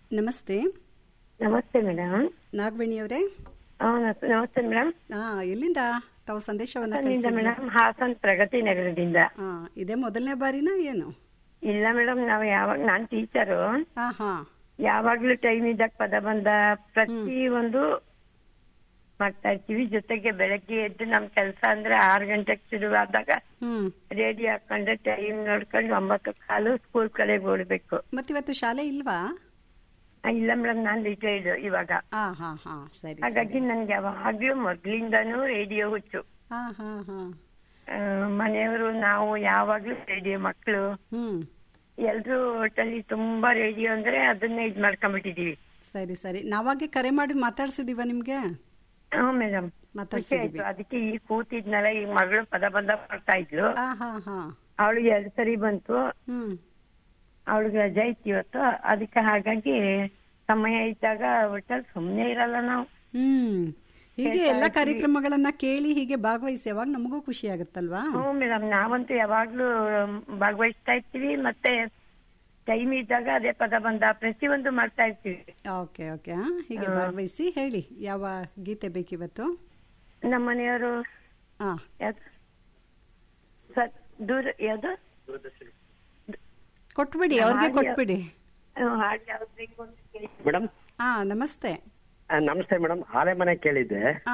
ನಮಸ್ತೆ ನಮಸ್ತೆ ಮೇಡಮ್ ನಾಗವೇಣಿ ಅವರೇ ನಮಸ್ತೆ ಮೇಡಮ್ ಹಾ ಎಲ್ಲಿಂದ ತಾವು ಸಂದೇಶವನ್ನ ಹಾಸನಿಂದ ಕಳಿಸಿದ್ರಿ? ಮೇಡಮ್ ಹಾಸನ್ ಪ್ರಗತಿ ನಗರದಿಂದ ಹಾ ಇದೇ ಮೊದಲನೇ ಬಾರಿನಾ ಏನು ಇಲ್ಲ ಮೇಡಮ್ ನಾವು ಯಾವಾಗ ನಾನ್ ಟೀಚರು ಹಾ ಹಾ ಯಾವಾಗ್ಲೂ ಟೈಮ್ ಇದ್ದಾಗ ಪದ ಬಂದ ಪ್ರತಿ ಒಂದು ಮಾಡ್ತಾ ಇರ್ತೀವಿ ಜೊತೆಗೆ ಬೆಳಗ್ಗೆ ಎದ್ದು ನಮ್ ಕೆಲಸ ಅಂದ್ರೆ ಆರು ಗಂಟೆಗೆ ಶುರುವಾದಾಗ ಹ್ಮ್ ರೇಡಿಯೋ ಹಾಕೊಂಡ್ರೆ ಟೈಮ್ ನೋಡ್ಕೊಂಡು ಒಂಬತ್ತು ಕಾಲು ಸ್ಕೂಲ್ ಕಡೆಗೆ ಓಡ್ಬೇಕು ಮತ್ತಿವತ್ತು ಶಾಲೆ ಇಲ್ವಾ ಆ, ಇಲ್ಲ ಮೇಡಮ್ ನಾನ್ ರಿಟೈರ್ಡ್ ಇವಾಗ ಹಾ ಹಾ ಹಾ ಸರಿ ಹಾಗಾಗಿ ಸರಿ ನನ್ಗೆ ಯಾವಾಗ್ಲೂ ಮೊದ್ಲಿಂದಾನು ರೇಡಿಯೋ ಹುಚ್ಚು ಹಾ ಹಾ ಹಾ ಆ, ಮನೆಯವರು ನಾವು ಯಾವಾಗ್ಲೂ ರೇಡಿಯೋ ಮಕ್ಕಳು ಹ್ಮ್ ಎಲ್ರು ಒಟ್ಟಲ್ಲಿ ತುಂಬಾ ರೇಡಿಯೋ ಅಂದ್ರೆ ಅದನ್ನೇ ಇದ್ ಮಾಡ್ಕೊಂಡ್ಬಿಟ್ಟಿದೀವಿ ಸರಿ ಸರಿ ನಾವಾಗೆ ಕರೆ ಮಾಡಿ ಮಾತಾಡ್ಸಿದೀವ ನಿಮ್ಗೆ ಹ್ಮ್ ಮೇಡಮ್ ಖುಷಿ ಮಾತಾಡ್ಸಿದೀವಿ ಆಯ್ತು ಅದಕ್ಕೆ ಈಗ ಕೂತಿದ್ನಲ್ಲ ಈಗ ಮಗಳು ಪದ ಬಂದ ಮಾಡ್ತಾ ಇದ್ಲು ಹಾ ಹಾ ಹಾ ಅವಳಿಗೆ ಎರಡ್ ಸರಿ ಬಂತು ಹ್ಮ್ ಅವಳಿಗೆ ರಜೆ ಇತ್ತು ಇವತ್ತು ಅದಕ್ಕೆ ಹಾಗಾಗಿ ಸಮಯ ಇದ್ದಾಗ ಒಟ್ಟಲ್ಲಿ ಸುಮ್ನೆ ಇರಲ್ಲ ನಾವು ಹ್ಮ್ ಹೀಗೆ ಹೇಳ್ತಾ ಎಲ್ಲ ಇರ್ತೀವಿ. ಕಾರ್ಯಕ್ರಮಗಳನ್ನ ಕೇಳಿ ಹೀಗೆ ಭಾಗವಹಿಸಿ ಯಾವಾಗ ನಮಗೂ ಖುಷಿ ಆಗುತ್ತಲ್ವಾ ಹ್ಮ್ ಮೇಡಮ್ ನಾವಂತೂ ಯಾವಾಗ್ಲೂ ಭಾಗವಹಿಸ್ತಾ ಇರ್ತೀವಿ ಮತ್ತೆ ಟೈಮ್ ಇದ್ದಾಗ ಅದೇ ಪದ ಬಂದ ಪ್ರತಿಯೊಂದು ಮಾಡ್ತಾ ಇರ್ತೀವಿ ಓಕೆ ಓಕೆ ಹಾ ಹೀಗೆ ಹಾ. ಭಾಗವಹಿಸಿ ಹೇಳಿ ಯಾವ ಗೀತೆ ಬೇಕಿವತ್ತು ನಮ್ಮ ಮನೆಯವರು ಹಾ ಯಾವ್ದು ಸರ್ ದೂರ ಯಾವ್ದು ಕೊಟ್ಬಿಡಿ ಅವ್ರಿಗೆ ಹಾಗೆ- ಕೊಟ್ಬಿಡಿ ಹ್ಮ್, ಹಾಡು ಯಾವ್ದು ಬೇಕು ಅಂತ ಕೇಳಿ ಮೇಡಮ್ ಹಾ ನಮಸ್ತೆ ನಮಸ್ತೆ ಮೇಡಮ್ ಆಲೆ ಮನೆ ಕೇಳಿದ್ದೆ